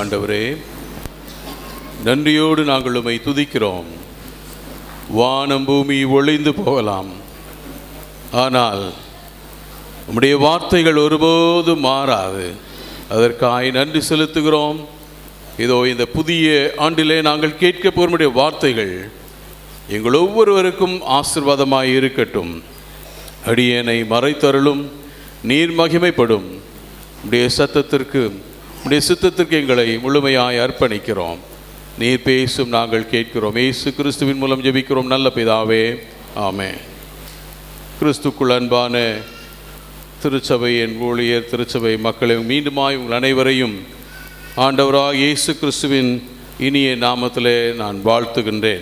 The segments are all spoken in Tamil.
ஆண்டவரே நன்றியோடு நாங்கள் உம்மை துதிக்கிறோம் வானம் பூமி ஒளிந்து போகலாம் ஆனால் உம்முடைய வார்த்தைகள் ஒருபோதும் மாறாது அதற்காய் நன்றி செலுத்துகிறோம் இதோ இந்த புதிய ஆண்டிலே நாங்கள் கேட்க போகிற வார்த்தைகள் எங்கள் ஒவ்வொருவருக்கும் ஆசிர்வாதமாய் இருக்கட்டும் அடியேனை மறைத்தருளும் நீர் மகிமைப்படும் உடைய சத்தத்திற்கு உடைய சித்தத்திற்கு எங்களை முழுமையாய் அர்ப்பணிக்கிறோம் நீர் பேசும் நாங்கள் கேட்கிறோம் இயேசு கிறிஸ்துவின் மூலம் ஜெபிக்கிறோம் நல்ல பிதாவே ஆமே கிறிஸ்துக்குள் அன்பான திருச்சபையின் ஊழியர் திருச்சபை மக்களை மீண்டுமாய் உங்கள் அனைவரையும் ஆண்டவராக இயேசு கிறிஸ்துவின் இனிய நாமத்திலே நான் வாழ்த்துகின்றேன்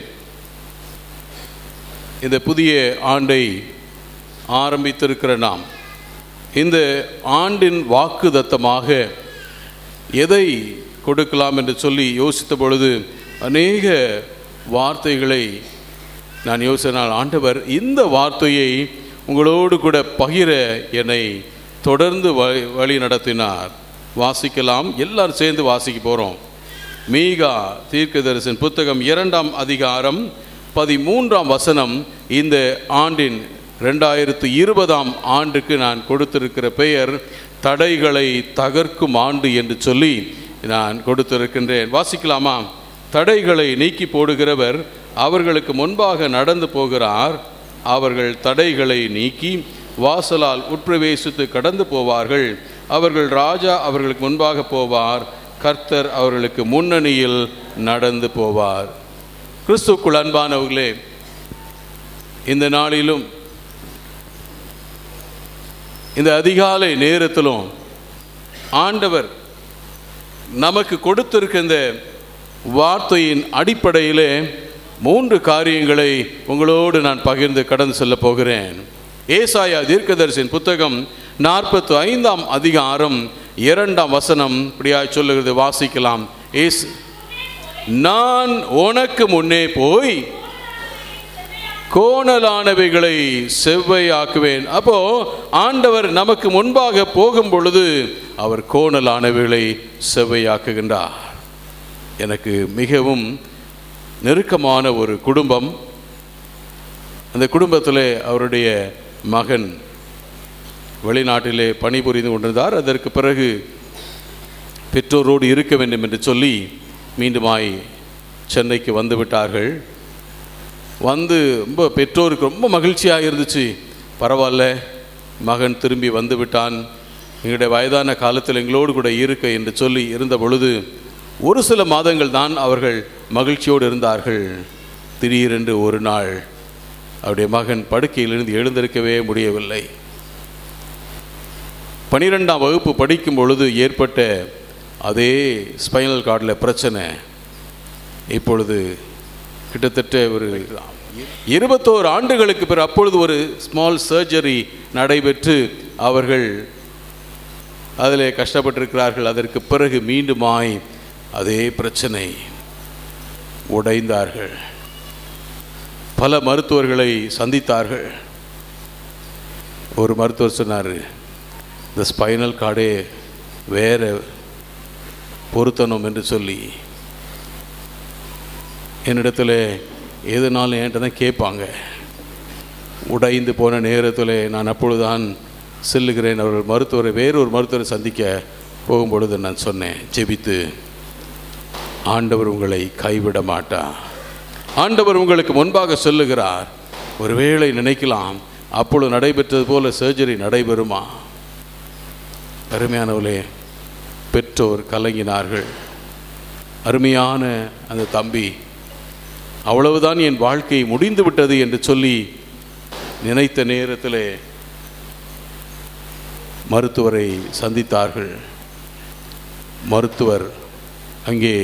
இந்த புதிய ஆண்டை ஆரம்பித்திருக்கிற நாம் இந்த ஆண்டின் வாக்கு தத்தமாக எதை கொடுக்கலாம் என்று சொல்லி யோசித்த பொழுது அநேக வார்த்தைகளை நான் யோசினால் ஆண்டவர் இந்த வார்த்தையை உங்களோடு கூட பகிர என்னை தொடர்ந்து வழி வழி நடத்தினார் வாசிக்கலாம் எல்லாரும் சேர்ந்து வாசிக்க போகிறோம் மீகா தீர்க்கதரிசன் புத்தகம் இரண்டாம் அதிகாரம் பதிமூன்றாம் வசனம் இந்த ஆண்டின் ரெண்டாயிரத்து இருபதாம் ஆண்டுக்கு நான் கொடுத்திருக்கிற பெயர் தடைகளை தகர்க்கும் ஆண்டு என்று சொல்லி நான் கொடுத்திருக்கின்றேன் வாசிக்கலாமா தடைகளை நீக்கி போடுகிறவர் அவர்களுக்கு முன்பாக நடந்து போகிறார் அவர்கள் தடைகளை நீக்கி வாசலால் உட்பிரவேசித்து கடந்து போவார்கள் அவர்கள் ராஜா அவர்களுக்கு முன்பாக போவார் கர்த்தர் அவர்களுக்கு முன்னணியில் நடந்து போவார் கிறிஸ்துக்குள் அன்பானவர்களே இந்த நாளிலும் இந்த அதிகாலை நேரத்திலும் ஆண்டவர் நமக்கு கொடுத்திருக்க இந்த வார்த்தையின் அடிப்படையிலே மூன்று காரியங்களை உங்களோடு நான் பகிர்ந்து கடந்து செல்ல போகிறேன் ஏசாயா தீர்க்கதரிசின் புத்தகம் நாற்பத்து ஐந்தாம் அதிகாரம் இரண்டாம் வசனம் இப்படியாய் சொல்லுகிறது வாசிக்கலாம் ஏஸ் நான் உனக்கு முன்னே போய் கோணலானவைகளை செவ்வையாக்குவேன் அப்போ ஆண்டவர் நமக்கு முன்பாக போகும் பொழுது அவர் கோணலானவைகளை செவ்வையாக்குகின்றார் எனக்கு மிகவும் நெருக்கமான ஒரு குடும்பம் அந்த குடும்பத்தில் அவருடைய மகன் வெளிநாட்டிலே பணிபுரிந்து கொண்டிருந்தார் அதற்கு பிறகு பெற்றோரோடு இருக்க வேண்டும் என்று சொல்லி மீண்டுமாய் சென்னைக்கு வந்து விட்டார்கள் வந்து ரொம்ப பெற்றோருக்கு ரொம்ப மகிழ்ச்சியாக இருந்துச்சு பரவாயில்ல மகன் திரும்பி வந்து விட்டான் எங்களுடைய வயதான காலத்தில் எங்களோடு கூட இருக்க என்று சொல்லி இருந்த பொழுது ஒரு சில மாதங்கள் தான் அவர்கள் மகிழ்ச்சியோடு இருந்தார்கள் திடீரென்று ஒரு நாள் அவருடைய மகன் படுக்கையிலிருந்து எழுந்திருக்கவே முடியவில்லை பனிரெண்டாம் வகுப்பு படிக்கும் பொழுது ஏற்பட்ட அதே ஸ்பைனல் கார்டில் பிரச்சனை இப்பொழுது கிட்டத்தட்ட ஒரு இருபத்தோரு ஆண்டுகளுக்கு பிறகு அப்பொழுது ஒரு ஸ்மால் சர்ஜரி நடைபெற்று அவர்கள் அதில் கஷ்டப்பட்டிருக்கிறார்கள் அதற்கு பிறகு மீண்டுமாய் அதே பிரச்சனை உடைந்தார்கள் பல மருத்துவர்களை சந்தித்தார்கள் ஒரு மருத்துவர் சொன்னார் இந்த ஸ்பைனல் கார்டே வேற பொருத்தணும் என்று சொல்லி என்னிடத்தில் எதுனாலும் என்கிட்ட தான் கேட்பாங்க உடைந்து போன நேரத்தில் நான் அப்பொழுதுதான் செல்லுகிறேன் அவர்கள் மருத்துவரை வேறொரு மருத்துவரை சந்திக்க போகும்பொழுது நான் சொன்னேன் ஜெபித்து ஆண்டவர் உங்களை கைவிட மாட்டார் ஆண்டவர் உங்களுக்கு முன்பாக சொல்லுகிறார் ஒருவேளை நினைக்கலாம் அப்பொழுது நடைபெற்றது போல சர்ஜரி நடைபெறுமா அருமையானவளே பெற்றோர் கலங்கினார்கள் அருமையான அந்த தம்பி அவ்வளவுதான் என் வாழ்க்கை முடிந்து விட்டது என்று சொல்லி நினைத்த நேரத்தில் மருத்துவரை சந்தித்தார்கள் மருத்துவர் அங்கே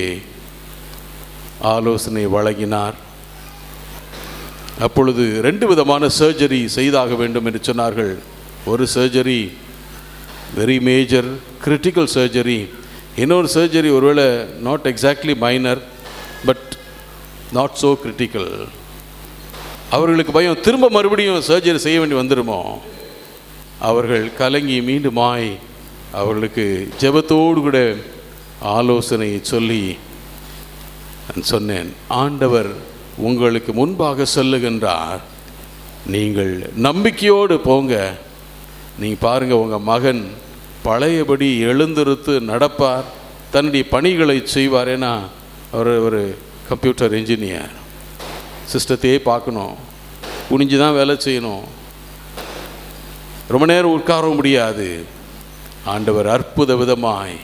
ஆலோசனை வழங்கினார் அப்பொழுது ரெண்டு விதமான சர்ஜரி செய்தாக வேண்டும் என்று சொன்னார்கள் ஒரு surgery very major critical surgery இன்னொரு சர்ஜரி ஒருவேளை not exactly minor but not so critical அவர்களுக்கு பயம் திரும்ப மறுபடியும் சர்ஜரி செய்ய வேண்டி வந்துடுமோ அவர்கள் கலங்கி மீண்டுமாய் அவர்களுக்கு ஜெபத்தோடு கூட ஆலோசனையை சொல்லி நான் சொன்னேன் ஆண்டவர் உங்களுக்கு முன்பாக சொல்லுகின்றார் நீங்கள் நம்பிக்கையோடு போங்க நீங்கள் பாருங்கள் உங்கள் மகன் பழையபடி எழுந்திருத்து நடப்பார் தன்னுடைய பணிகளை செய்வார் ஏன்னா அவர் ஒரு கம்ப்யூட்டர் இன்ஜினியர் சிஸ்டத்தையே பார்க்கணும் குனிஞ்சு தான் வேலை செய்யணும் ரொம்ப நேரம் உட்கார முடியாது ஆண்டவர் அற்புத விதமாய்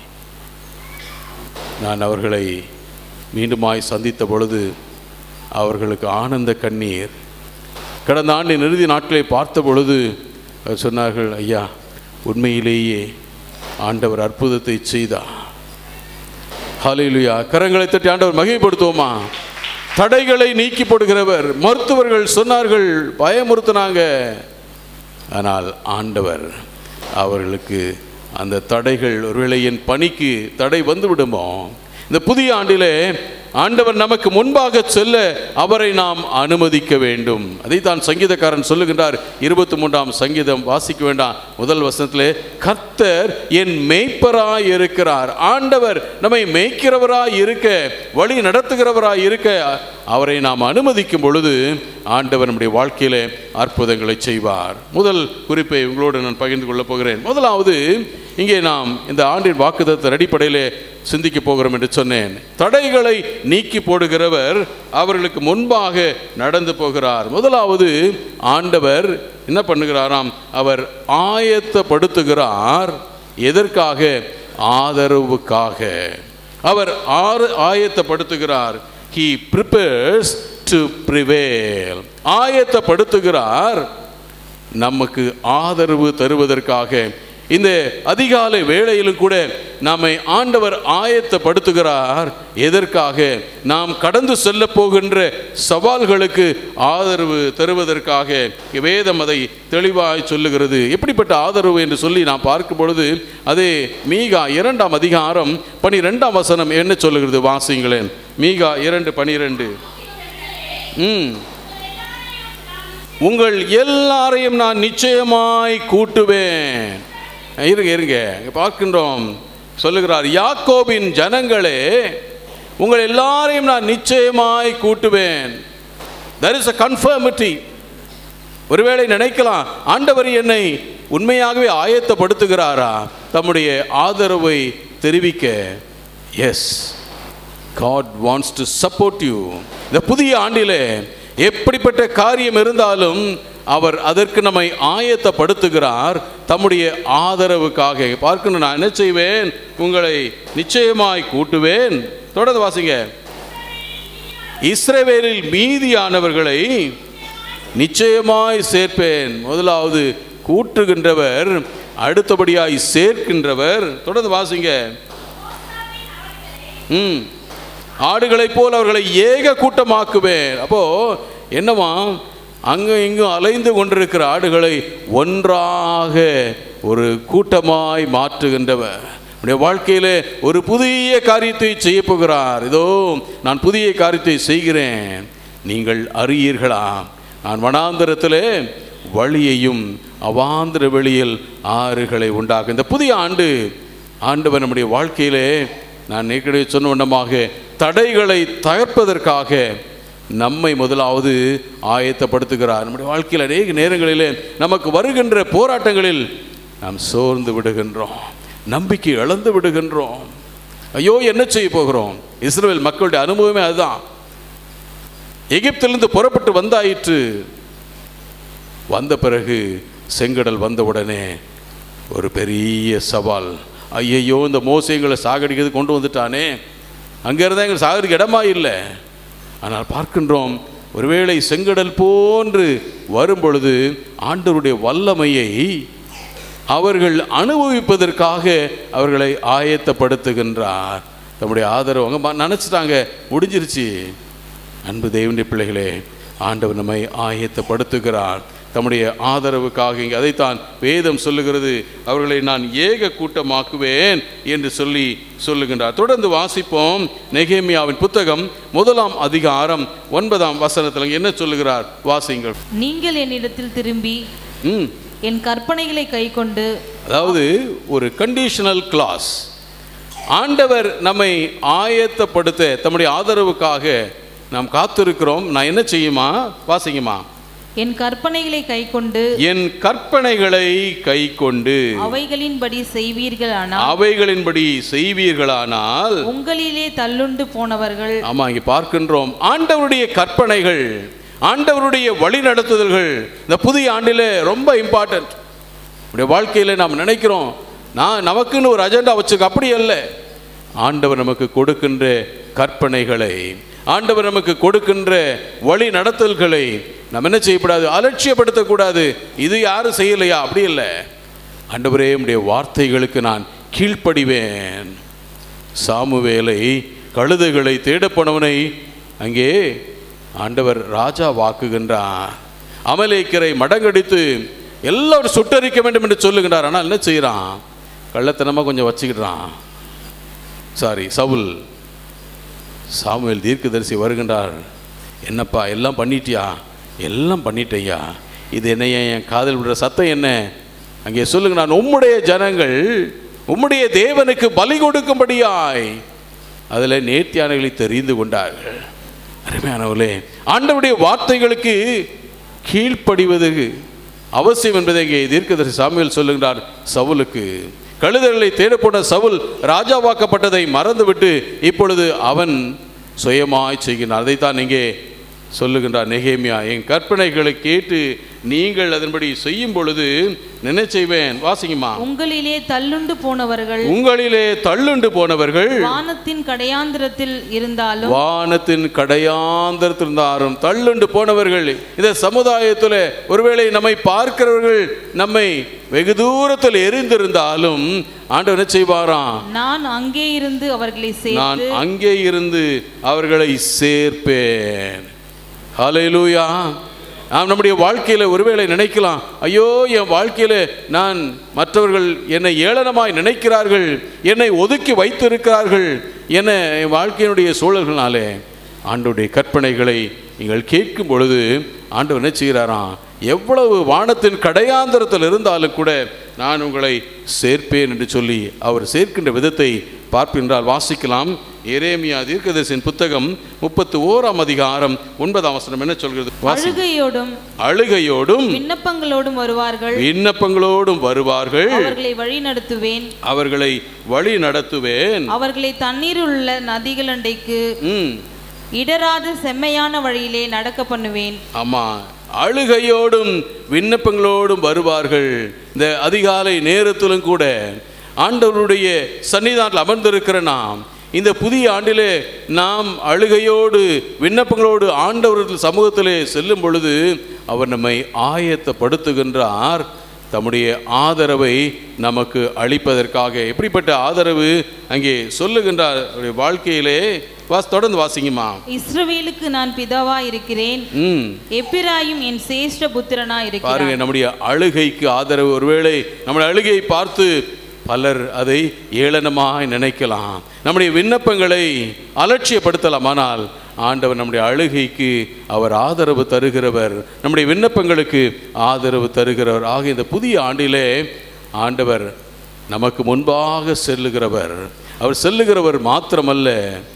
நான் அவர்களை மீண்டுமாய் சந்தித்த பொழுது அவர்களுக்கு ஆனந்த கண்ணீர் கடந்த ஆண்டின் இறுதி நாட்களை பார்த்த பொழுது அவர் சொன்னார்கள் ஐயா உண்மையிலேயே ஆண்டவர் அற்புதத்தை செய்தார் ஹalleluya கரங்களை தட்டி ஆண்டவர் மகிமைப்படுத்துவோமா தடைகளை நீக்கி போடுகிறவர் மருத்துவர்கள் சொன்னார்கள் பயமுறுத்தினாங்க ஆனால் ஆண்டவர் அவர்களுக்கு அந்த தடைகள் ஒருவேளை என் பணிக்கு தடை வந்து விடுமோ இந்த புதிய ஆண்டிலே ஆண்டவர் நமக்கு முன்பாக செல்ல அவரை நாம் அனுமதிக்க வேண்டும் அதைத்தான் சங்கீதக்காரன் சொல்லுகின்றார் இருபத்தி மூன்றாம் சங்கீதம் வாசிக்க வேண்டாம் முதல் வசனத்திலே கர்த்தர் என் மேய்ப்பராய் இருக்கிறார் ஆண்டவர் நம்மை மேய்க்கிறவராய் இருக்க வழி நடத்துகிறவராய் இருக்க அவரை நாம் அனுமதிக்கும் பொழுது ஆண்டவர் நம்முடைய வாழ்க்கையிலே அற்புதங்களை செய்வார் முதல் குறிப்பை உங்களோடு நான் பகிர்ந்து கொள்ளப் போகிறேன் முதலாவது இங்கே நாம் இந்த ஆண்டின் வாக்குதத்தின் அடிப்படையிலே சிந்திக்க போகிறோம் என்று சொன்னேன் தடைகளை நீக்கி போடுகிறவர் அவர்களுக்கு முன்பாக நடந்து போகிறார் முதலாவது ஆண்டவர் என்ன பண்ணுகிறாராம் அவர் ஆயத்தப்படுத்துகிறார் எதற்காக ஆதரவுக்காக அவர் ஆறு ஆயத்தப்படுத்துகிறார் ஹி ப்ரிப்பேர்ஸ் டு ப்ரிவேல் ஆயத்தப்படுத்துகிறார் நமக்கு ஆதரவு தருவதற்காக இந்த அதிகாலை வேளையிலும் கூட நம்மை ஆண்டவர் ஆயத்தப்படுத்துகிறார் எதற்காக நாம் கடந்து செல்ல போகின்ற சவால்களுக்கு ஆதரவு தருவதற்காக வேதம் அதை தெளிவாய் சொல்லுகிறது எப்படிப்பட்ட ஆதரவு என்று சொல்லி நாம் பார்க்கும் பொழுது அதே மீகா இரண்டாம் அதிகாரம் பனிரெண்டாம் வசனம் என்ன சொல்லுகிறது வாசிங்களேன் மீகா இரண்டு பனிரெண்டு ம் உங்கள் எல்லாரையும் நான் நிச்சயமாய் கூட்டுவேன் இருங்க இருங்க இங்க பார்க்கின்றோம் சொல்லுகிறார் யாக்கோபின் ஜனங்களே உங்கள் எல்லாரையும் நான் நிச்சயமாய் கூட்டுவேன் தர் இஸ் அ கன்ஃபர்மிட்டி ஒருவேளை நினைக்கலாம் ஆண்டவர் என்னை உண்மையாகவே ஆயத்தப்படுத்துகிறாரா தம்முடைய ஆதரவை தெரிவிக்க yes God wants to support you இந்த புதிய ஆண்டிலே எப்படிப்பட்ட காரியம் இருந்தாலும் அவர் அதற்கு நம்மை ஆயத்தப்படுத்துகிறார் தம்முடைய ஆதரவுக்காக பார்க்கணும் நான் என்ன செய்வேன் உங்களை நிச்சயமாய் கூட்டுவேன் தொடர்ந்து வாசிங்க இஸ்ரவேலில் மீதியானவர்களை நிச்சயமாய் சேர்ப்பேன் முதலாவது கூட்டுகின்றவர் அடுத்தபடியாய் சேர்க்கின்றவர் தொடர்ந்து வாசிங்க ம் ஆடுகளைப் போல் அவர்களை ஏக கூட்டமாக்குவேன் அப்போ என்னவா அங்கும் இங்கும் அலைந்து கொண்டிருக்கிற ஆடுகளை ஒன்றாக ஒரு கூட்டமாய் மாற்றுகின்றவர் உடைய வாழ்க்கையிலே ஒரு புதிய காரியத்தை செய்ய போகிறார் இதோ நான் புதிய காரியத்தை செய்கிறேன் நீங்கள் அறியீர்களா நான் வனாந்தரத்திலே வழியையும் அவாந்திர வெளியில் ஆறுகளை உண்டாக்கும் இந்த புதிய ஆண்டு ஆண்டவர் நம்முடைய வாழ்க்கையிலே நான் ஏற்கனவே சொன்ன வண்ணமாக தடைகளை தகர்ப்பதற்காக நம்மை முதலாவது ஆயத்தப்படுத்துகிறார் நம்முடைய வாழ்க்கையில் அநேக நேரங்களிலே நமக்கு வருகின்ற போராட்டங்களில் நாம் சோர்ந்து விடுகின்றோம் நம்பிக்கை இழந்து விடுகின்றோம் ஐயோ என்ன செய்ய போகிறோம் இஸ்ரேல் மக்களுடைய அனுபவமே அதுதான் எகிப்திலிருந்து புறப்பட்டு வந்தாயிற்று வந்த பிறகு செங்கடல் வந்தவுடனே ஒரு பெரிய சவால் ஐயையோ இந்த மோசைங்களை சாகடிக்கிறது கொண்டு வந்துட்டானே அங்கே இருந்தால் எங்களுக்கு சாகடிக்க இடமா இல்லை ஆனால் பார்க்கின்றோம் ஒருவேளை செங்கடல் போன்று வரும் பொழுது ஆண்டவருடைய வல்லமையை அவர்கள் அனுபவிப்பதற்காக அவர்களை ஆயத்தப்படுத்துகின்றார் தம்முடைய ஆதரவு அவங்க நினச்சிட்டாங்க முடிஞ்சிருச்சு அன்பு தேவனுடைய பிள்ளைகளே ஆண்டவர் நம்மை ஆயத்தப்படுத்துகிறார் தம்முடைய ஆதரவுக்காக இங்கே அதைத்தான் வேதம் சொல்லுகிறது அவர்களை நான் ஏக கூட்டமாக்குவேன் என்று சொல்லி சொல்லுகின்றார் தொடர்ந்து வாசிப்போம் நெகேமியாவின் புத்தகம் முதலாம் அதிகாரம் ஒன்பதாம் வசனத்தில் என்ன சொல்லுகிறார் வாசிங்கள் நீங்கள் என்னிடத்தில் திரும்பி ம் என் கற்பனைகளை கைக்கொண்டு அதாவது ஒரு கண்டிஷனல் கிளாஸ் ஆண்டவர் நம்மை ஆயத்தப்படுத்த தம்முடைய ஆதரவுக்காக நாம் காத்திருக்கிறோம் நான் என்ன செய்யுமா வாசிங்கம்மா என் கற்பனைகளை கைக்கொண்டு என் கற்பனைகளை கை கொண்டு அவைகளின்படி செய்வீர்களானால் அவைகளின்படி செய்வீர்களானால் உங்களிலே தள்ளுண்டு போனவர்கள் ஆமா இங்க பார்க்கின்றோம் ஆண்டவருடைய கற்பனைகள் ஆண்டவருடைய வழிநடத்துதல்கள் இந்த புதிய ஆண்டிலே ரொம்ப இம்பார்ட்டன்ட் நம்முடைய வாழ்க்கையில நாம் நினைக்கிறோம் நான் நமக்குன்னு ஒரு அஜெண்டா வச்சுக்க அப்படி அல்ல ஆண்டவர் நமக்கு கொடுக்கின்ற கற்பனைகளை ஆண்டவர் நமக்கு கொடுக்கின்ற வழி நடத்தல்களை நம்ம என்ன செய்யக்கூடாது அலட்சியப்படுத்தக்கூடாது இது யாரும் செய்யலையா அப்படி இல்லை ஆண்டவரே உடைய வார்த்தைகளுக்கு நான் கீழ்ப்படிவேன் சாமுவேலை கழுதைகளை தேடப் போனவனை அங்கே ஆண்டவர் ராஜா வாக்குகின்றார் அமலேக்கரை மடங்கடித்து எல்லாரும் சுட்டரிக்க வேண்டும் என்று சொல்லுகின்றார் ஆனால் என்ன செய்கிறான் கள்ளத்தனமாக கொஞ்சம் வச்சுக்கிடுறான் சாரி சவுல் சாமுவேல் தீர்க்கதரிசி வருகின்றார் என்னப்பா எல்லாம் பண்ணிட்டியா எல்லாம் பண்ணிட்டேயா இது என்னைய என் காதல் விடுற சத்தம் என்ன அங்கே சொல்லுங்க நான் உம்முடைய ஜனங்கள் உம்முடைய தேவனுக்கு பலி கொடுக்கும்படியாய் அதில் நேர்த்தியானங்களை தெரிந்து கொண்டார்கள் அருமையானவர்களே ஆண்டவருடைய வார்த்தைகளுக்கு கீழ்ப்படிவது அவசியம் என்பதை இங்கே தீர்க்கதரிசி சாமுவேல் சொல்லுகிறார் சவுலுக்கு கழுதர்களை தேடப்போன சவுல் ராஜாவாக்கப்பட்டதை மறந்துவிட்டு இப்பொழுது அவன் சுயமாய் செய்கிறான் அதைத்தான் இங்கே சொல்லுகின்றார் நெகேமியா என் கற்பனைகளை கேட்டு நீங்கள் அதன்படி செய்யும் பொழுது என்ன செய்வேன் வாசிங்கம்மா உங்களிலே தள்ளுண்டு போனவர்கள் உங்களிலே தள்ளுண்டு போனவர்கள் வானத்தின் கடையாந்திரத்தில் இருந்தாலும் வானத்தின் கடையாந்தரத்திருந்தாரும் தள்ளுண்டு போனவர்கள் இந்த சமுதாயத்தில் ஒருவேளை நம்மை பார்க்கிறவர்கள் நம்மை வெகு தூரத்தில் எரிந்திருந்தாலும் ஆண்டவர் என்ன செய்வாராம் நான் அங்கே இருந்து அவர்களை நான் சேர்த்து அங்கே இருந்து அவர்களை சேர்ப்பேன் ஹalleluya நாம் நம்முடைய வாழ்க்கையில் ஒருவேளை நினைக்கலாம் ஐயோ என் வாழ்க்கையில் நான் மற்றவர்கள் என்னை ஏளனமாய் நினைக்கிறார்கள் என்னை ஒதுக்கி வைத்திருக்கிறார்கள் என என் வாழ்க்கையினுடைய சூழல்களாலே ஆண்டவருடைய கற்பனைகளை நீங்கள் கேட்கும் பொழுது ஆண்டவர் என்ன செய்கிறாராம் எவ்வளவு வானத்தின் கடையாந்தரத்தில் இருந்தாலும் கூட நான் உங்களை சேர்ப்பேன் என்று சொல்லி அவர் சேர்க்கின்ற விதத்தை பார்ப்பின்றால் வாசிக்கலாம் எரேமியா தீர்க்கதரிசியின் புத்தகம் முப்பத்து ஓராம் அதிகாரம் ஒன்பதாம் வசனம் என்ன சொல்கிறது வாசி அழுகையோடும் அழுகையோடும் விண்ணப்பங்களோடும் வருவார்கள் விண்ணப்பங்களோடும் வருவார்கள் அவர்களை வழி நடத்துவேன் அவர்களை வழி நடத்துவேன் அவர்களை தண்ணீர் உள்ள நதிகளண்டைக்கு ம் இடராத செம்மையான வழியிலே நடக்க பண்ணுவேன் ஆமா அழுகையோடும் விண்ணப்பங்களோடும் வருவார்கள் இந்த அதிகாலை நேரத்திலும் கூட ஆண்டவருடைய சன்னிதானத்தில் அமர்ந்திருக்கிற நாம் இந்த புதிய ஆண்டிலே நாம் அழுகையோடு விண்ணப்பங்களோடு ஆண்டவர்கள் சமூகத்திலே செல்லும் பொழுது அவர் நம்மை ஆயத்தப்படுத்துகின்றார் தம்முடைய ஆதரவை நமக்கு அளிப்பதற்காக எப்படிப்பட்ட ஆதரவு அங்கே சொல்லுகின்றார் அவருடைய வாழ்க்கையிலே வாஸ் தொடர்ந்து வாசிங்கம்மா இஸ்ரவேலுக்கு நான் பிதாவா இருக்கிறேன் ம் எப்பிராயும் என் சேஷ்ட புத்திரனா இருக்கிறான் பாருங்க நம்முடைய அழுகைக்கு ஆதரவு ஒருவேளை நம்முடைய அழுகையை பார்த்து பலர் அதை ஏளனமாய் நினைக்கலாம் நம்முடைய விண்ணப்பங்களை அலட்சியப்படுத்தலாம் ஆனால் ஆண்டவர் நம்முடைய அழுகைக்கு அவர் ஆதரவு தருகிறவர் நம்முடைய விண்ணப்பங்களுக்கு ஆதரவு தருகிறவர் ஆக இந்த புதிய ஆண்டிலே ஆண்டவர் நமக்கு முன்பாக செல்லுகிறவர் அவர் செல்லுகிறவர் மாத்திரமல்ல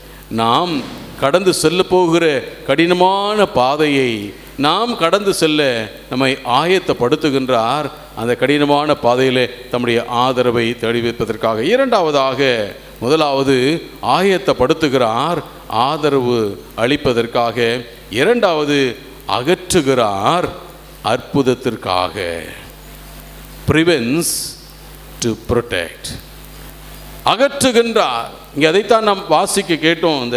நாம் கடந்து செல்ல போகிற கடினமான பாதையை நாம் கடந்து செல்ல நம்மை ஆயத்தப்படுத்துகின்றார் அந்த கடினமான பாதையிலே தம்முடைய ஆதரவை தேடி வைப்பதற்காக இரண்டாவதாக முதலாவது ஆயத்தப்படுத்துகிறார் ஆதரவு அளிப்பதற்காக இரண்டாவது அகற்றுகிறார் அற்புதத்திற்காக ப்ரிவென்ஸ் டு protect அகற்றுகின்றார் இங்கே அதைத்தான் நாம் வாசிக்க கேட்டோம் இந்த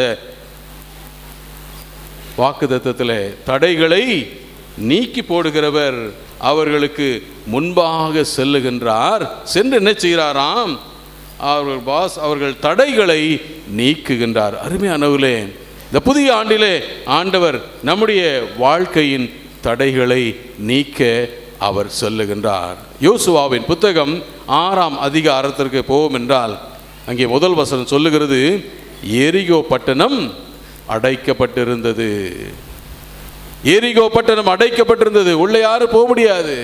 வாக்குதத்தத்தில் தடைகளை நீக்கி போடுகிறவர் அவர்களுக்கு முன்பாக செல்லுகின்றார் சென்று என்ன செய்கிறாராம் அவர்கள் பாஸ் அவர்கள் தடைகளை நீக்குகின்றார் அருமையானவர்களே இந்த புதிய ஆண்டிலே ஆண்டவர் நம்முடைய வாழ்க்கையின் தடைகளை நீக்க அவர் சொல்லுகின்றார் யோசுவாவின் புத்தகம் ஆறாம் அதிகாரத்திற்கு போவோம் என்றால் அங்கே முதல் வசனம் சொல்லுகிறது எரிகோ பட்டணம் அடைக்கப்பட்டிருந்தது எரிகோ பட்டணம் அடைக்கப்பட்டிருந்தது உள்ளே யாரும் போக முடியாது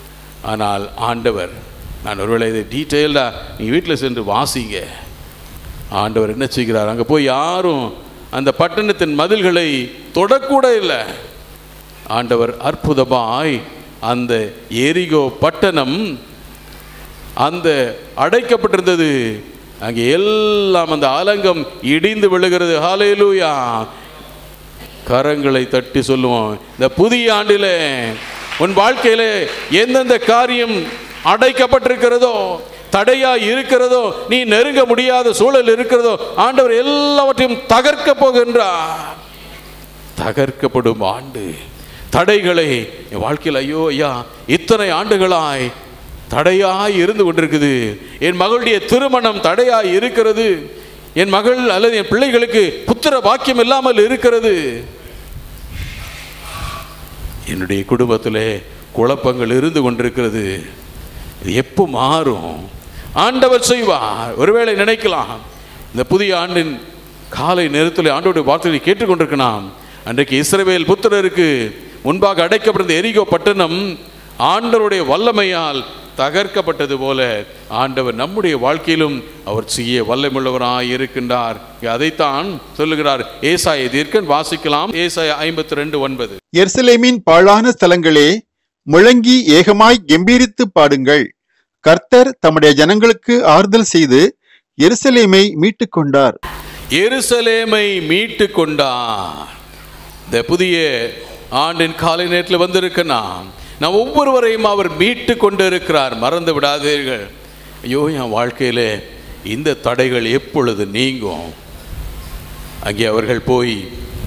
ஆனால் ஆண்டவர் நான் ஒருவேளை இதை டீட்டெயில்டாக நீங்கள் வீட்டில் சென்று வாசிங்க ஆண்டவர் என்ன செய்கிறார் அங்கே போய் யாரும் அந்த பட்டணத்தின் மதில்களை தொடக்கூட இல்லை ஆண்டவர் அற்புதமாய் அந்த எரிகோ பட்டணம் அந்த அடைக்கப்பட்டிருந்தது அங்கே எல்லாம் அந்த அலங்கம் இடிந்து விழுகிறது ஹalleluya கரங்களை தட்டி சொல்லுவோம் இந்த புதிய ஆண்டிலே உன் வாழ்க்கையிலே எந்தெந்த காரியம் அடைக்கப்பட்டிருக்கிறதோ தடையா இருக்கிறதோ நீ நெருங்க முடியாத சூழல் இருக்கிறதோ ஆண்டவர் எல்லாவற்றையும் தகர்க்க போகின்றார் தகர்க்கப்படும் ஆண்டு தடைகளை என் வாழ்க்கையில் ஐயோ ஐயா இத்தனை ஆண்டுகளாய் தடையாய் இருந்து கொண்டிருக்குது என் மகளுடைய திருமணம் தடையாய் இருக்கிறது என் மகள் அல்லது என் பிள்ளைகளுக்கு புத்திர பாக்கியம் இல்லாமல் இருக்கிறது என்னுடைய குடும்பத்திலே குழப்பங்கள் இருந்து கொண்டிருக்கிறது இது எப்போ மாறும் ஆண்டவர் செய்வார் ஒருவேளை நினைக்கலாம் இந்த புதிய ஆண்டின் காலை நேரத்தில் ஆண்டோடைய வார்த்தைகளை கேட்டுக்கொண்டிருக்கலாம் அன்றைக்கு இஸ்ரவேல் புத்திரருக்கு முன்பாக அடைக்கப்பட்டிருந்த எரிகோ பட்டணம் ஆண்டவருடைய வல்லமையால் தகர்க்கப்பட்டது போல ஆண்டவர் நம்முடைய வாழ்க்கையிலும் அவர் செய்ய வல்லமுள்ளவராய் இருக்கின்றார் அதைத்தான் சொல்லுகிறார் ஏசாய தீர்க்கன் வாசிக்கலாம் ஏசாய ஐம்பத்தி ரெண்டு ஒன்பது எருசலேமின் பாழான ஸ்தலங்களே முழங்கி ஏகமாய் கெம்பீரித்து பாடுங்கள் கர்த்தர் தம்முடைய ஜனங்களுக்கு ஆறுதல் செய்து எருசலேமை மீட்டுக் கொண்டார் எருசலேமை மீட்டு கொண்டார் இந்த புதிய ஆண்டின் காலை நேரத்தில் வந்திருக்க நாம் நாம் ஒவ்வொருவரையும் அவர் மீட்டு கொண்டு இருக்கிறார் மறந்து விடாதீர்கள் ஐயோ என் வாழ்க்கையிலே இந்த தடைகள் எப்பொழுது நீங்கும் அங்கே அவர்கள் போய்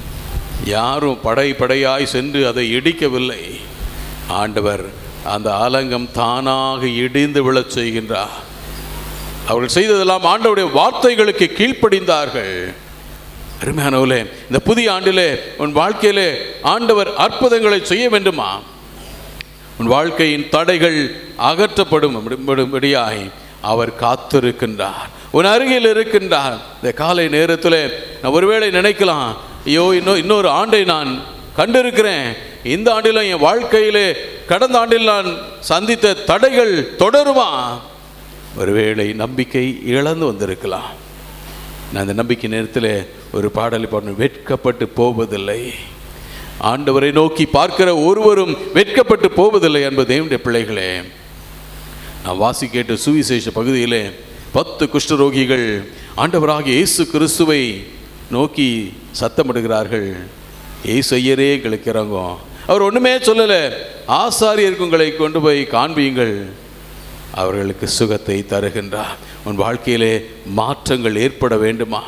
யாரும் படை படையாய் சென்று அதை இடிக்கவில்லை ஆண்டவர் அந்த ஆலங்கம் தானாக இடிந்து விழச் செய்கின்றார் அவர்கள் செய்ததெல்லாம் ஆண்டவருடைய வார்த்தைகளுக்கு கீழ்ப்படிந்தார்கள் அருமையானவர்களே இந்த புதிய ஆண்டிலே உன் வாழ்க்கையிலே ஆண்டவர் அற்புதங்களை செய்ய வேண்டுமா உன் வாழ்க்கையின் தடைகள் அகற்றப்படும்படியாய் அவர் காத்திருக்கின்றார் உன் அருகில் இருக்கின்றார் இந்த காலை நேரத்தில் நான் ஒருவேளை நினைக்கலாம் ஐயோ இன்னும் இன்னொரு ஆண்டை நான் கண்டிருக்கிறேன் இந்த ஆண்டிலும் என் வாழ்க்கையிலே கடந்த ஆண்டில் நான் சந்தித்த தடைகள் தொடருமா ஒருவேளை நம்பிக்கை இழந்து வந்திருக்கலாம் நான் அந்த நம்பிக்கை நேரத்தில் ஒரு பாடலை பாடணும் வெட்கப்பட்டு போவதில்லை ஆண்டவரை நோக்கி பார்க்கிற ஒருவரும் வெட்கப்பட்டு போவதில்லை என்பது என்னுடைய பிள்ளைகளே நான் வாசி கேட்ட சுவிசேஷ பகுதியிலே பத்து குஷ்டரோகிகள் ஆண்டவராகிய இயேசு கிறிஸ்துவை நோக்கி சத்தமிடுகிறார்கள் ஏசு ஐயரே எங்களுக்கு இறங்கும் அவர் ஒன்றுமே சொல்லலை ஆசாரியருக்கு உங்களை கொண்டு போய் காண்பியுங்கள் அவர்களுக்கு சுகத்தை தருகின்றார் உன் வாழ்க்கையிலே மாற்றங்கள் ஏற்பட வேண்டுமா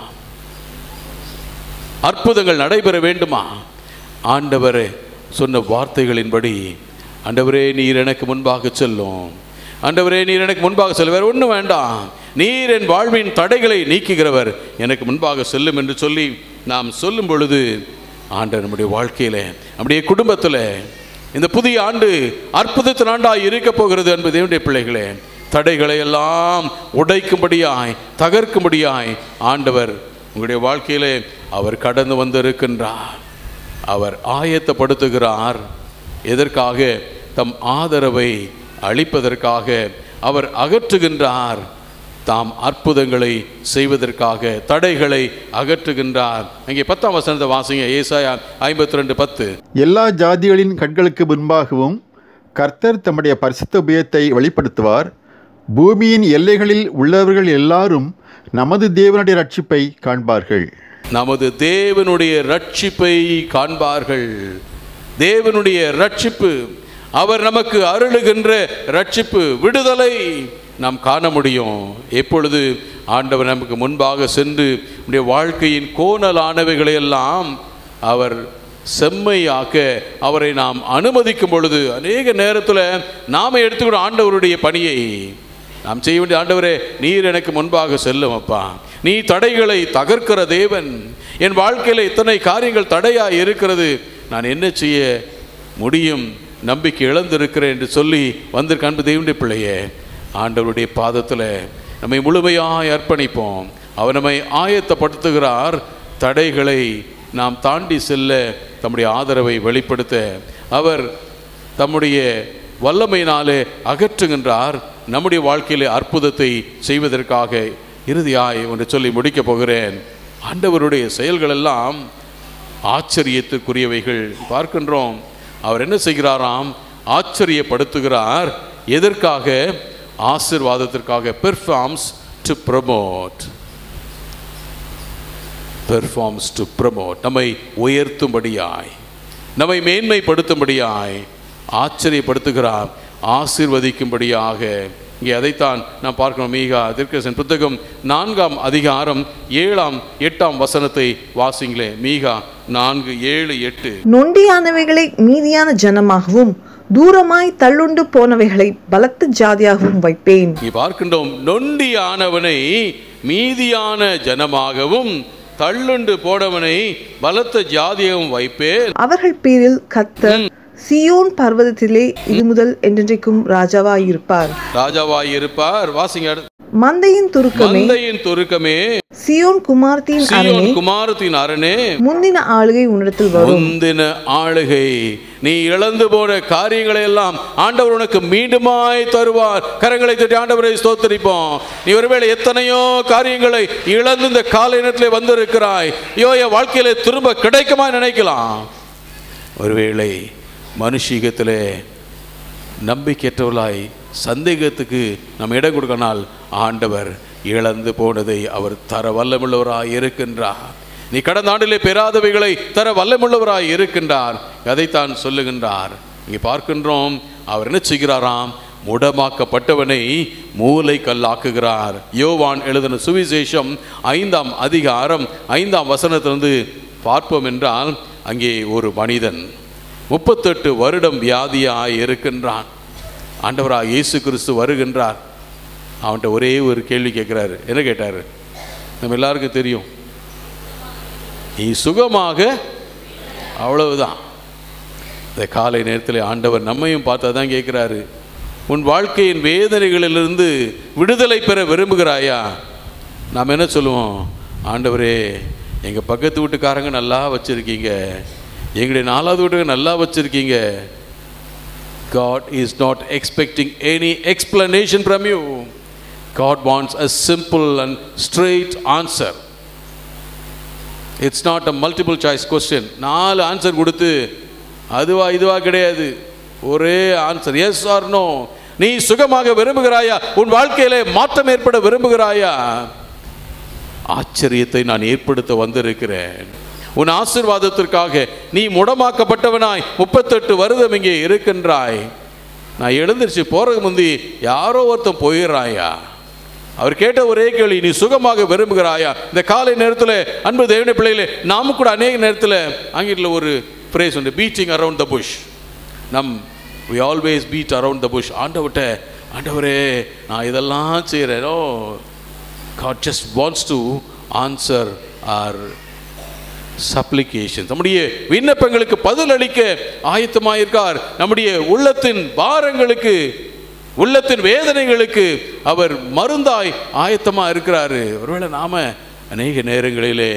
அற்புதங்கள் நடைபெற வேண்டுமா ஆண்டவர் சொன்ன வார்த்தைகளின்படி ஆண்டவரே நீர் எனக்கு முன்பாக செல்லும் ஆண்டவரே நீர் எனக்கு முன்பாக செல்லும் வேற ஒன்றும் வேண்டாம் நீர் என் வாழ்வின் தடைகளை நீக்குகிறவர் எனக்கு முன்பாக செல்லும் என்று சொல்லி நாம் சொல்லும் பொழுது ஆண்டவர் நம்முடைய வாழ்க்கையில் நம்முடைய குடும்பத்தில் இந்த புதிய ஆண்டு அற்புதத்தின் ஆண்டாய் இருக்க போகிறது என்பது என்னுடைய பிள்ளைகளே தடைகளை எல்லாம் உடைக்கும்படியாய் தகர்க்கும்படியாய் ஆண்டவர் உங்களுடைய வாழ்க்கையிலே அவர் கடந்து வந்திருக்கின்றார் அவர் ஆயத்தப்படுத்துகிறார் எதற்காக தம் ஆதரவை அளிப்பதற்காக அவர் அகற்றுகின்றார் தாம் அற்புதங்களை செய்வதற்காக தடைகளை அகற்றுகின்றார் அங்கே பத்தாம் வசனத்தை வாசிங்க ஏசாயா ஐம்பத்தி ரெண்டு பத்து எல்லா ஜாதிகளின் கண்களுக்கு முன்பாகவும் கர்த்தர் தம்முடைய பரிசுத்த உபயத்தை வெளிப்படுத்துவார் பூமியின் எல்லைகளில் உள்ளவர்கள் எல்லாரும் நமது தேவனுடைய ரட்சிப்பை காண்பார்கள் நமது தேவனுடைய ரட்சிப்பை காண்பார்கள் தேவனுடைய ரட்சிப்பு அவர் நமக்கு அருளுகின்ற ரட்சிப்பு விடுதலை நாம் காண முடியும் எப்பொழுது ஆண்டவர் நமக்கு முன்பாக சென்று நம்முடைய வாழ்க்கையின் கோணலானவைகளை எல்லாம் அவர் செம்மையாக்க அவரை நாம் அனுமதிக்கும் பொழுது அநேக நேரத்தில் நாம் எடுத்துக்கிற ஆண்டவருடைய பணியை நாம் செய்ய வேண்டிய ஆண்டவரே நீர் எனக்கு முன்பாக செல்லும் அப்பா நீ தடைகளை தகர்க்கிற தேவன் என் வாழ்க்கையில் இத்தனை காரியங்கள் தடையாக இருக்கிறது நான் என்ன செய்ய முடியும் நம்பிக்கை இழந்திருக்கிறேன் என்று சொல்லி வந்திருக்க அன்பு தேவனுடைய பிள்ளையே ஆண்டவருடைய பாதத்தில் நம்மை முழுமையாய் அர்ப்பணிப்போம் அவர் நம்மை ஆயத்தப்படுத்துகிறார் தடைகளை நாம் தாண்டி செல்ல தம்முடைய ஆதரவை வெளிப்படுத்த அவர் தம்முடைய வல்லமையினாலே அகற்றுகின்றார் நம்முடைய வாழ்க்கையிலே அற்புதத்தை செய்வதற்காக இறுதியாய் ஒன்று சொல்லி முடிக்கப் போகிறேன் ஆண்டவருடைய செயல்கள் எல்லாம் ஆச்சரியத்திற்குரியவைகள் பார்க்கின்றோம் அவர் என்ன செய்கிறாராம் ஆச்சரியப்படுத்துகிறார் எதற்காக ஆசிர்வாதத்திற்காக performs to promote performs to promote நம்மை உயர்த்தும்படியாய் நம்மை மேன்மைப்படுத்தும்படியாய் ஆச்சரியப்படுத்துகிறார் ஆசீர்வதிக்கும்படியாக இங்கே அதைத்தான் நாம் பார்க்கணும் மீகா திருக்கசன் புத்தகம் நான்காம் அதிகாரம் ஏழாம் எட்டாம் வசனத்தை வாசிங்களே மீகா நான்கு ஏழு எட்டு நொண்டியானவைகளை மீதியான ஜனமாகவும் தூரமாய் தள்ளுண்டு போனவைகளை பலத்த ஜாதியாகவும் வைப்பேன் இங்கே பார்க்கின்றோம் நொண்டியானவனை மீதியான ஜனமாகவும் தள்ளுண்டு போனவனை பலத்த ஜாதியாகவும் வைப்பேன் அவர்கள் பேரில் கர்த்தர் சியோன் பர்வதத்திலே இது முதல் என்றென்றைக்கும் ராஜாவாயிருப்பார் ராஜாவாய் இருப்பார் வாசிங்க அடுத்து. மந்தையின் துருக்கமே மந்தையின் தொருக்கமே சியோன் குமார்த்தியின் அரணே சீயோன் குமாரத்தின் அரணே முந்தின ஆளுகை உன்னிடத்தில் வரும் முந்தின ஆளுகை நீ இழந்து போன காரியங்களை எல்லாம் ஆண்டவர் உனக்கு மீண்டுமாய் தருவார் கரங்களை தட்டி ஆண்டவரை ஸ்தோத்தரிப்போம் நீ ஒருவேளை எத்தனையோ காரியங்களை இழந்து இந்த காலை நேரத்தில் வந்திருக்கிறாய் ஐயோ என் வாழ்க்கையில திரும்ப கிடைக்குமா நினைக்கலாம் ஒருவேளை மனுஷீகத்திலே நம்பிக்கையற்றவர்களாய் சந்தேகத்துக்கு நம்ம இடம் கொடுக்கனால் ஆண்டவர் இழந்து போனதை அவர் தர வல்லமுள்ளவராய் இருக்கின்றார் நீ கடந்த ஆண்டிலே பெறாதவைகளை தர வல்லமுள்ளவராய் இருக்கின்றார் அதைத்தான் சொல்லுகின்றார் இங்கே பார்க்கின்றோம் அவர் என்ன செய்கிறாராம் முடமாக்கப்பட்டவனை மூளை கல்லாக்குகிறார் யோவான் எழுதின சுவிசேஷம் ஐந்தாம் அதிகாரம் ஐந்தாம் வசனத்திலிருந்து பார்ப்போம் என்றால் அங்கே ஒரு மனிதன் முப்பத்தெட்டு வருடம் வியாதியாய் இருக்கின்றான் ஆண்டவராக இயேசு கிறிஸ்து வருகின்றார் அவன்கிட்ட ஒரே ஒரு கேள்வி கேட்குறாரு என்ன கேட்டார் நம்ம எல்லாருக்கும் தெரியும் நீ சுகமாக அவ்வளவுதான் இந்த காலை நேரத்தில் ஆண்டவர் நம்மையும் பார்த்தா தான் கேட்குறாரு உன் வாழ்க்கையின் வேதனைகளிலிருந்து விடுதலை பெற விரும்புகிறாயா நாம் என்ன சொல்லுவோம் ஆண்டவரே எங்கள் பக்கத்து வீட்டுக்காரங்க நல்லா வச்சுருக்கீங்க எங்களுடைய நாலாவது வீட்டுக்கு நல்லா வச்சுருக்கீங்க God is not expecting any explanation from you. God wants a simple and straight answer. It's not a multiple choice question நாலு ஆன்சர் கொடுத்து அதுவா இதுவா கிடையாது ஒரே ஆன்சர் எஸ் ஆர் நோ நீ சுகமாக விரும்புகிறாயா உன் வாழ்க்கையிலே மாற்றம் ஏற்பட விரும்புகிறாயா ஆச்சரியத்தை நான் ஏற்படுத்த வந்திருக்கிறேன் உன் ஆசிர்வாதத்திற்காக நீ முடமாக்கப்பட்டவனாய் முப்பத்தெட்டு வருடம் இங்கே இருக்கின்றாய் நான் எழுந்திருச்சு போறதுக்கு முந்தி யாரோ ஒருத்தன் போயிடுறாயா அவர் கேட்ட ஒரே கேள்வி நீ சுகமாக விரும்புகிறாயா இந்த காலை நேரத்தில் அன்பு தேவனை பிள்ளைகளே நாம கூட அநேக நேரத்தில் ஆங்கிலத்தில் ஒரு ஃப்ரேஸ் உண்டு பீச்சிங் அரவுண்ட் த புஷ் நம் we always beat around the bush ஆண்டவர்கிட்ட ஆண்டவரே நான் இதெல்லாம் செய்கிறேன் oh God just wants to answer our supplication நம்முடைய விண்ணப்பங்களுக்கு பதில் அளிக்க ஆயத்தமாயிருக்கார் நம்முடைய உள்ளத்தின் பாரங்களுக்கு உள்ளத்தின் வேதனைகளுக்கு அவர் மருந்தாய் ஆயத்தமா இருக்கிறாரு ஒருவேளை நாம அநேக நேரங்களிலே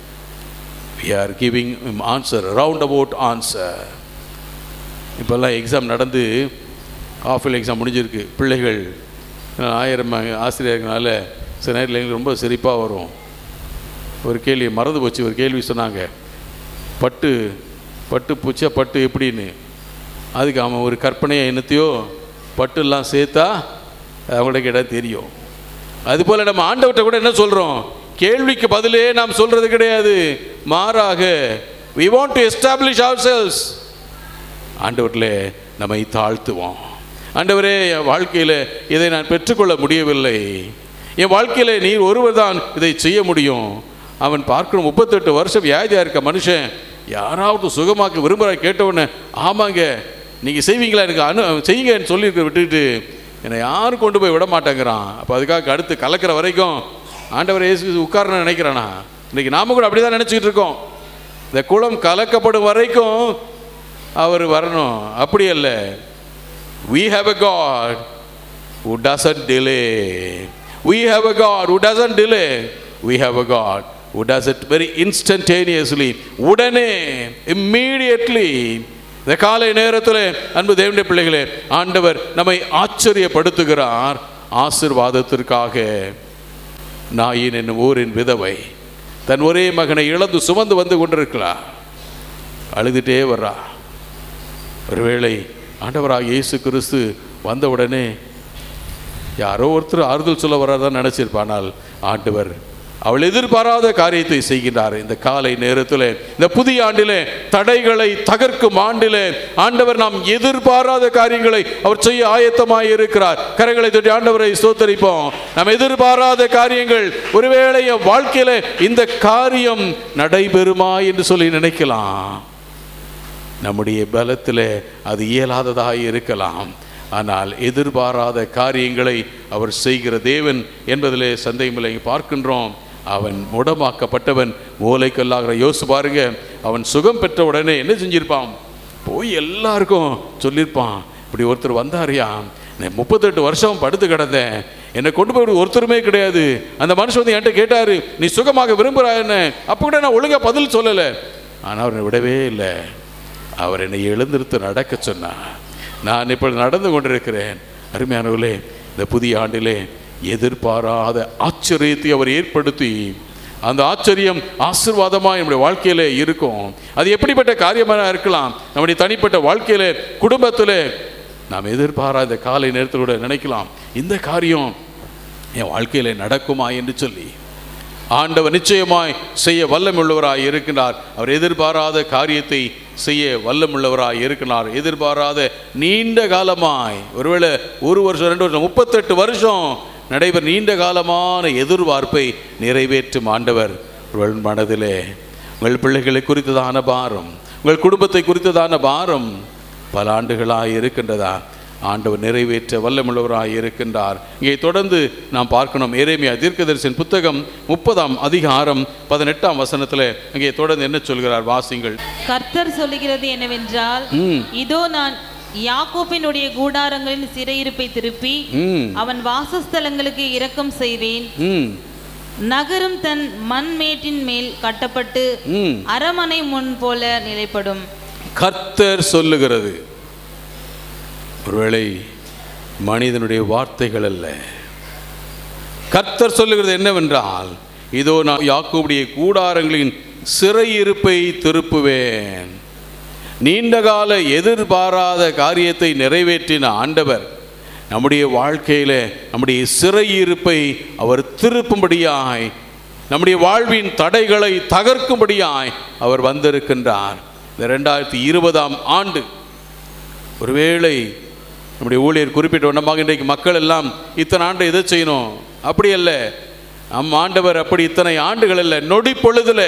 we are giving him answer round about answer இப்போல்லாம் எக்ஸாம் நடந்து ஆஃபில் எக்ஸாம் முடிஞ்சிருக்கு பிள்ளைகள் ஆயிரம் ஆசிரியர்களால சில நேரத்தில் எங்களுக்கு ரொம்ப சிரிப்பாக வரும் ஒரு கேள்வி மறந்து போச்சு ஒரு கேள்வி சொன்னாங்க பட்டு பட்டு பூச்சா பட்டு எப்படின்னு அதுக்கு அவன் ஒரு கற்பனையை என்னத்தையோ பட்டுலாம் சேர்த்தா அவங்களுக்கு கேட்டால் தெரியும் அதுபோல் நம்ம ஆண்டவர்கிட்ட கூட என்ன சொல்கிறோம் கேள்விக்கு பதிலே நாம் சொல்கிறது கிடையாது மாறாக we want to establish ourselves ஆண்டவரில் நம்மை தாழ்த்துவோம் ஆண்டவரே என் வாழ்க்கையில் இதை நான் பெற்றுக்கொள்ள முடியவில்லை என் வாழ்க்கையில் நீர் ஒருவர் தான் இதை செய்ய முடியும் அவன் பார்க்கிற முப்பத்தெட்டு வருஷம் வியாதியாக இருக்க மனுஷன் யாராவது சுகமாக்க விரும்புகிற கேட்டவுடனே ஆமாங்க நீங்கள் செய்வீங்களா எனக்கு அனு செய்யுங்கன்னு சொல்லியிருக்க விட்டுட்டு என்னை யாரும் கொண்டு போய் விட மாட்டேங்கிறான் அப்போ அதுக்காக அடுத்து கலக்கிற வரைக்கும் ஆண்டவர் இயேசு உட்காரன்னு நினைக்கிறானா இன்னைக்கு நாம கூட அப்படி தான் நினச்சிக்கிட்டு இருக்கோம் இந்த குளம் கலக்கப்படும் வரைக்கும் அவர் வரணும் அப்படி அல்ல we have a God who doesn't delay. We have a God who doesn't delay. We have a God who does it very instantaneously. உடனே immediately இந்த காலை நேரத்தில் அன்பு தேவனுடைய பிள்ளைகளே ஆண்டவர் நம்மை ஆச்சரியப்படுத்துகிறார் ஆசிர்வாதத்திற்காக நாயின் என்னும் ஊரின் விதவை தன் ஒரே மகனை இழந்து சுமந்து வந்து கொண்டிருக்கிறா அழுதுட்டே வர்றா ஒருவேளை ஆண்டவராக இயேசு கிறிஸ்து வந்த உடனே யாரோ ஒருத்தர் ஆறுதல் சொல்ல வராதான் நினைச்சிருப்பானால் ஆண்டவர் அவள் எதிர்பாராத காரியத்தை செய்கின்றார் இந்த காலை நேரத்தில் இந்த புதிய ஆண்டிலே தடைகளை தகர்க்கும் ஆண்டிலே ஆண்டவர் நாம் எதிர்பாராத காரியங்களை அவர் செய்ய ஆயத்தமாய் இருக்கிறார் கரைகளை தொட்டி ஆண்டவரை ஸ்தோத்தரிப்போம் நாம் எதிர்பாராத காரியங்கள் ஒருவேளை என் வாழ்க்கையில இந்த காரியம் நடைபெறுமா என்று சொல்லி நினைக்கலாம் நம்முடைய பலத்தில் அது இயலாததாக இருக்கலாம் ஆனால் எதிர்பாராத காரியங்களை அவர் செய்கிற தேவன் என்பதிலே சந்தேகமில்லை பார்க்கின்றோம் அவன் முடமாக்கப்பட்டவன் ஓலைக்கல்லாகிற யோசிச்சு பாருங்க அவன் சுகம் பெற்ற உடனே என்ன செஞ்சிருப்பான் போய் எல்லாருக்கும் சொல்லியிருப்பான் இப்படி ஒருத்தர் வந்தாரியா நான் முப்பத்தெட்டு வருஷம் படுத்து கிடந்தேன் என்னை கொண்டு போய் ஒருத்தருமே கிடையாது அந்த மனுஷன் வந்து என்கிட்ட கேட்டாரு நீ சுகமாக விரும்புகிறாய் என்ன அப்போ கூட நான் ஒழுங்கா பதில் சொல்லலை ஆனால் அவரை விடவே இல்லை அவர் என்னை எழுந்திருத்து நடக்க சொன்னார் நான் இப்பொழுது நடந்து கொண்டிருக்கிறேன் அருமையானவர்களே இந்த புதிய ஆண்டிலே எதிர்பாராத ஆச்சரியத்தை அவர் ஏற்படுத்தி அந்த ஆச்சரியம் ஆசீர்வாதமாக நம்முடைய வாழ்க்கையில இருக்கும் அது எப்படிப்பட்ட காரியமாக இருக்கலாம் நம்முடைய தனிப்பட்ட வாழ்க்கையில குடும்பத்தில் நாம் எதிர்பாராத காலை நேரத்தில் கூட நினைக்கலாம் இந்த காரியம் என் வாழ்க்கையில நடக்குமா என்று சொல்லி ஆண்டவர் நிச்சயமாய் செய்ய வல்லமுள்ளவராய் இருக்கின்றார் அவர் எதிர்பாராத காரியத்தை செய்ய வல்லமுள்ளவராய் இருக்கிறார் எதிர்பாராத நீண்ட காலமாய் ஒருவேளை ஒரு வருஷம் ரெண்டு வருஷம் முப்பத்தெட்டு வருஷம் நடைபெற நீண்ட காலமான எதிர்பார்ப்பை நிறைவேற்றும் ஆண்டவர் உங்கள் மனதிலே உங்கள் பிள்ளைகளை குறித்ததான பாரம் உங்கள் குடும்பத்தை குறித்ததான பாரம் பல ஆண்டுகளாய் இருக்கின்றதா ஆண்டவர் நிறைவேற்ற வல்லமுள்ளவராய் இருக்கின்றார் இங்கே தொடர்ந்து நாம் பார்க்கணும் எரேமியா தீர்க்கதரிசன் புத்தகம் முப்பதாம் அதிகாரம் பதினெட்டாம் வசனத்தில் இங்கே தொடர்ந்து என்ன சொல்கிறார் வாசிங்கள் கர்த்தர் சொல்லுகிறது என்னவென்றால் ம் இதோ நான் யாக்கோப்பினுடைய கூடாரங்களின் சிறையிருப்பை திருப்பி ம் அவன் வாசஸ்தலங்களுக்கு இரக்கம் செய்வேன் ம் நகரம் தன் மண்மேட்டின் மேல் கட்டப்பட்டு ம் அரமனை முன் போல நிலைப்படும் கர்த்தர் சொல்லுகிறது ஒருவேளை மனிதனுடைய வார்த்தைகள் அல்ல கர்த்தர் சொல்லுகிறது என்னவென்றால் இதோ நான் யாக்கோபுடைய கூடாரங்களின் சிறையிருப்பை திருப்புவேன் நீண்டகால எதிர்பாராத காரியத்தை நிறைவேற்றின ஆண்டவர் நம்முடைய வாழ்க்கையில நம்முடைய சிறையிருப்பை அவர் திருப்பும்படியாய் நம்முடைய வாழ்வின் தடைகளை தகர்க்கும்படியாய் அவர் வந்திருக்கின்றார் இந்த ரெண்டாயிரத்தி இருபதாம் ஆண்டு ஒருவேளை நம்முடைய ஊழியர் குறிப்பிட்ட வண்ணமாக இன்றைக்கு மக்கள் எல்லாம் இத்தனை ஆண்டு எதை செய்யணும் அப்படி அல்ல நம் ஆண்டவர் அப்படி இத்தனை ஆண்டுகள் அல்ல நொடி பொழுதுல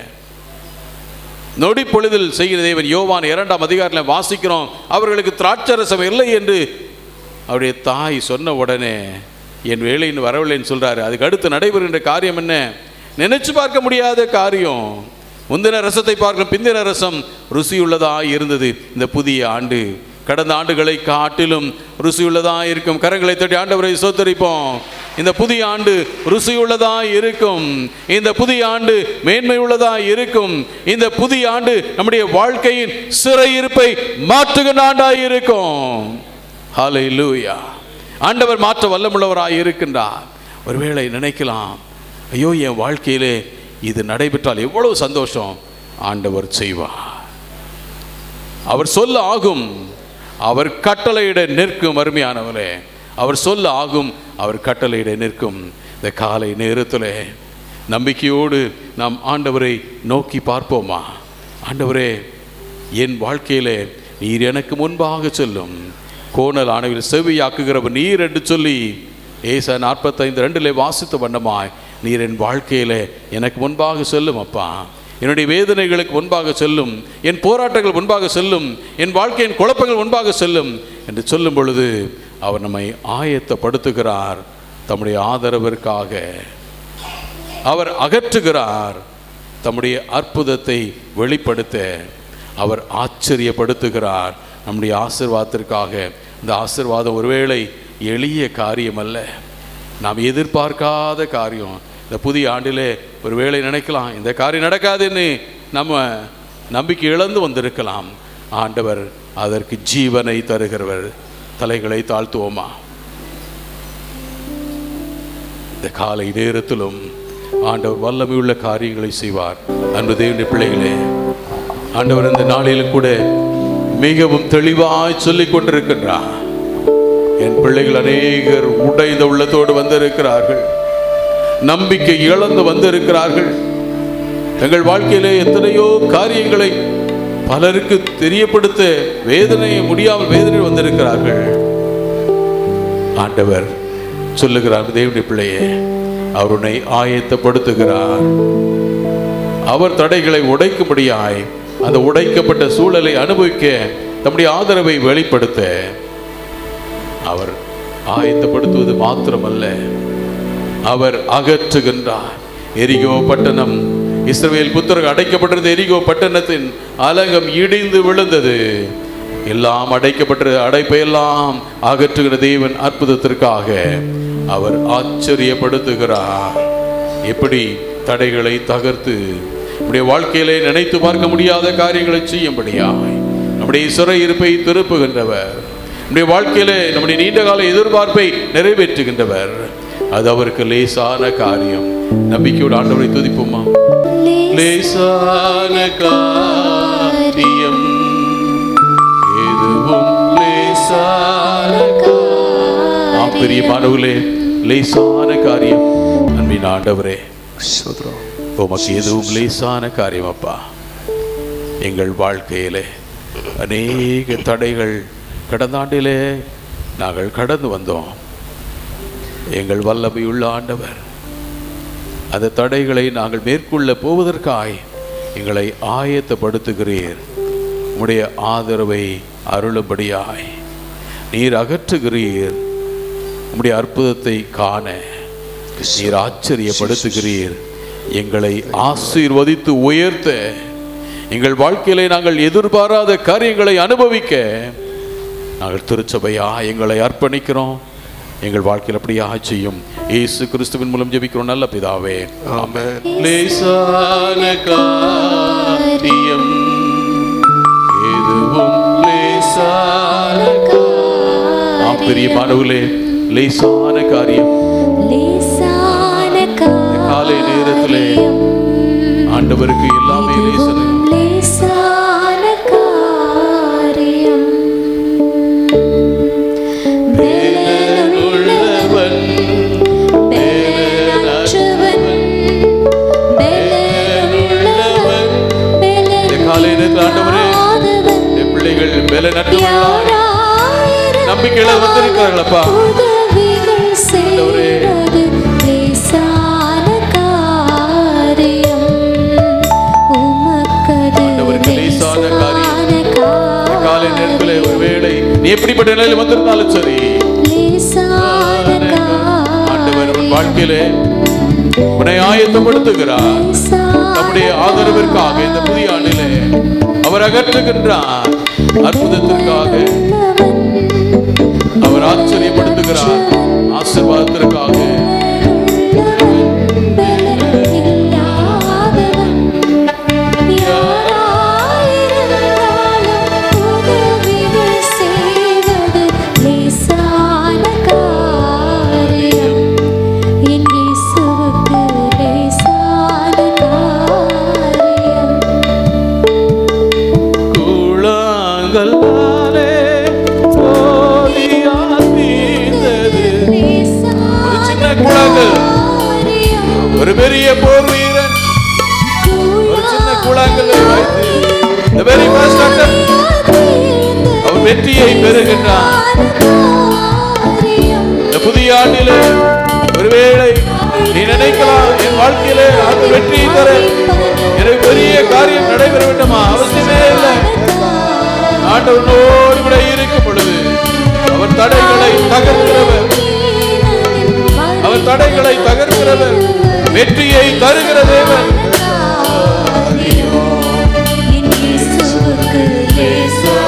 நொடி பொழுதில் செய்கிற தேவன் யோவான் இரண்டாம் அதிகாரத்தில் வாசிக்கிறோம் அவர்களுக்கு திராட்சரசம் இல்லை என்று அவருடைய தாய் சொன்ன உடனே என் வேலையின் வரவில்லைன்னு சொல்றாரு அதுக்கு அடுத்து நடைபெறுகின்ற காரியம் என்ன நினைச்சு பார்க்க முடியாத காரியம் முந்தின ரசத்தை பார்க்கும் பிந்தின ரசம் ருசியுள்ளதாக இருந்தது இந்த புதிய ஆண்டு கடந்த ஆண்டுகளை காட்டிலும் ருசியுள்ளதாக இருக்கும் கரங்களை தட்டி ஆண்டவரை சோத்தரிப்போம் இந்த புதிய ஆண்டு ருசியுள்ளதா இருக்கும் இந்த புதிய ஆண்டு மேன்மை உள்ளதா இருக்கும் இந்த புதிய ஆண்டு நம்முடைய வாழ்க்கையின் சிறையிருப்பை மாற்றுகின்ற ஆண்டாய் இருக்கும் ஹalleluya ஆண்டவர் மாற்ற வல்லமுள்ளவராய் இருக்கின்றார் ஒருவேளை நினைக்கலாம் ஐயோ என் வாழ்க்கையிலே இது நடைபெற்றால் எவ்வளவு சந்தோஷம் ஆண்டவர் செய்வார் அவர் சொல்ல ஆகும் அவர் கட்டளையிட நிற்கும் அருமையானவரே அவர் சொல்ல ஆகும் அவர் கட்டளையிட நிற்கும் இந்த காலை நேரத்தில் நம்பிக்கையோடு நாம் ஆண்டவரை நோக்கி பார்ப்போமா ஆண்டவரே என் வாழ்க்கையிலே நீர் எனக்கு முன்பாக சொல்லும் கோணல் ஆணையில் செவியாக்குகிறவர் நீர் என்று சொல்லி ஏசா நாற்பத்தைந்து ரெண்டிலே வாசித்த வண்ணமாய் நீர் என் வாழ்க்கையிலே எனக்கு முன்பாக சொல்லும் அப்பா என்னுடைய வேதனைகளுக்கு முன்பாக செல்லும் என் போராட்டங்கள் முன்பாக செல்லும் என் வாழ்க்கையின் குழப்பங்கள் முன்பாக செல்லும் என்று சொல்லும் பொழுது அவர் நம்மை ஆயத்தப்படுத்துகிறார் தம்முடைய ஆதரவிற்காக அவர் அகற்றுகிறார் தம்முடைய அற்புதத்தை வெளிப்படுத்த அவர் ஆச்சரியப்படுத்துகிறார் நம்முடைய ஆசிர்வாதத்திற்காக இந்த ஆசிர்வாதம் ஒருவேளை எளிய காரியம் அல்ல நாம் எதிர்பார்க்காத காரியம் இந்த புதிய ஆண்டிலே ஒரு வேளை நினைக்கலாம் இந்த காரியம் நடக்காதுன்னு நம்ம நம்பிக்கை இழந்து வந்திருக்கலாம் ஆண்டவர் அதற்கு ஜீவனை தருகிறவர் தலைகளை தாழ்த்துவோமா இந்த காலை நேரத்திலும் ஆண்டவர் வல்லமையுள்ள காரியங்களை செய்வார் அன்பு தேவனுடைய பிள்ளைகளே ஆண்டவர் இந்த நாளிலும் கூட மிகவும் தெளிவாய் சொல்லிக் கொண்டிருக்கின்றார் என் பிள்ளைகள் அநேகர் உடைந்த உள்ளத்தோடு வந்திருக்கிறார்கள் நம்பிக்கை இழந்து வந்திருக்கிறார்கள் எங்கள் வாழ்க்கையிலே எத்தனையோ காரியங்களை பலருக்கு தெரியப்படுத்த வேதனை முடியாமல் வேதனை வந்திருக்கிறார்கள் ஆண்டவர் சொல்லுகிறார் தேவனுடைய பிள்ளையே அவர் உன்னை ஆயத்தப்படுத்துகிறார் அவர் தடைகளை உடைக்கும்படியாய் அந்த உடைக்கப்பட்ட சூழலை அனுபவிக்க தம்முடைய ஆதரவை வெளிப்படுத்த அவர் ஆயத்தப்படுத்துவது மாத்திரமல்ல அவர் அகற்றுகின்றார் எரிகோ பட்டணம் இஸ்ரவேல் புத்தர்கள் அடைக்கப்பட்டிருந்த எரிகோ பட்டணத்தின் அலங்கம் இடிந்து விழுந்தது எல்லாம் அடைக்கப்பட்ட அடைப்பை எல்லாம் அகற்றுகிற தேவன் அற்புதத்திற்காக அவர் ஆச்சரியப்படுத்துகிறார் எப்படி தடைகளை தகர்த்து நம்முடைய வாழ்க்கையிலே நினைத்து பார்க்க முடியாத காரியங்களை செய்யும்படியாய் நம்முடைய சிறை இருப்பை திருப்புகின்றவர் நம்முடைய வாழ்க்கையிலே நம்முடைய நீண்டகால எதிர்பார்ப்பை நிறைவேற்றுகின்றவர் அது அவருக்கு லேசான காரியம் நம்பிக்கையோடு ஆண்டவரை துதிப்போமா லேசான காரியம் எதுவும் லேசான ஆம் பிரியமானவர்களே லேசான காரியம் அன்பின் ஆண்டவரே உமக்கு எதுவும் லேசான காரியம் அப்பா எங்கள் வாழ்க்கையிலே அநேக தடைகள் கடந்த ஆண்டிலே நாங்கள் கடந்து வந்தோம் எங்கள் வல்லமையுள்ள ஆண்டவர் அந்த தடைகளை நாங்கள் மேற்கொள்ள போவதற்காய் எங்களை ஆயத்தப்படுத்துகிறீர் உம்முடைய ஆதரவை அருளும்படியாய் நீர் அகற்றுகிறீர் உம்முடைய அற்புதத்தை காண நீர் ஆச்சரியப்படுத்துகிறீர் எங்களை ஆசீர்வதித்து உயர்த்த எங்கள் வாழ்க்கையிலே நாங்கள் எதிர்பாராத காரியங்களை அனுபவிக்க நாங்கள் திருச்சபையா எங்களை அர்ப்பணிக்கிறோம் எங்கள் வாழ்க்கையில் அப்படியாக செய்யும் இயேசு கிறிஸ்துவின் மூலம் ஜெபிக்கிறோம் நல்ல பிதாவே ஆமென் லேசான காரியம் எதுவும் லேசான ஆம் பிரியமானவர்களே லேசான காரியம் லேசான காலை நேரத்திலே ஆண்டவருக்கு எல்லாமே லேசன லேசான காரியம் உள்ளவன் பெலனற்றவன் பெலனுள்ளவன் இந்த காலை நேரத்தில் ஆண்டவரே பெலனில்லாதவன் என் பிள்ளைகள் பலனற்றவர்களாய் யாராயிரம் நம்பிக்கையில வந்திருக்கிறார்களப்பா உதவிகள் செய்வது லேசான காரியம் உமக்கது ஆண்டவருக்கு லேசான காரியம். லேசான காலை நேரத்தில் ஒருவேளை நீ எப்படிப்பட்ட நிலையில் வந்திருந்தாலும் சரி லேசான ஆண்டவர் உன் வாழ்க்கையிலே உன்னை ஆயத்தப்படுத்துகிறார் நம்முடைய ஆதரவிற்காக இந்த புதிய ஆண்டிலே அவர் அகற்றுகின்றார் அற்புதத்திற்காக அவர் ஆச்சரியப்படுத்துகிறார் ஆசீர்வாதத்திற்காக கூழாங்கல்லாலே ஓதியால் தீர்ந்தது. ஒரு சின்ன கூழாங்கல் ஒரு பெரிய போர் வீரன் ஒரு சின்ன கூழாங்கல்லை வைத்து the very first attempt, அவர் வெற்றியை பெறுகின்றார் இந்த புதிய ஆண்டிலே ஒருவேளை நீ நினைக்கலாம் என் வாழ்க்கையிலே அந்த வெற்றியை தர எனக்கு பெரிய காரியம் நடைபெற வேண்டுமா அவசியமே இல்லை ஆண்டவனோடு கூட இருக்கும் பொழுது அவர் தடைகளை தகர்க்கிறவர் அவர் தடைகளை தகர்க்கிறவர் வெற்றியை தருகிற தேவன் என் இயேசுவுக்கு லேசான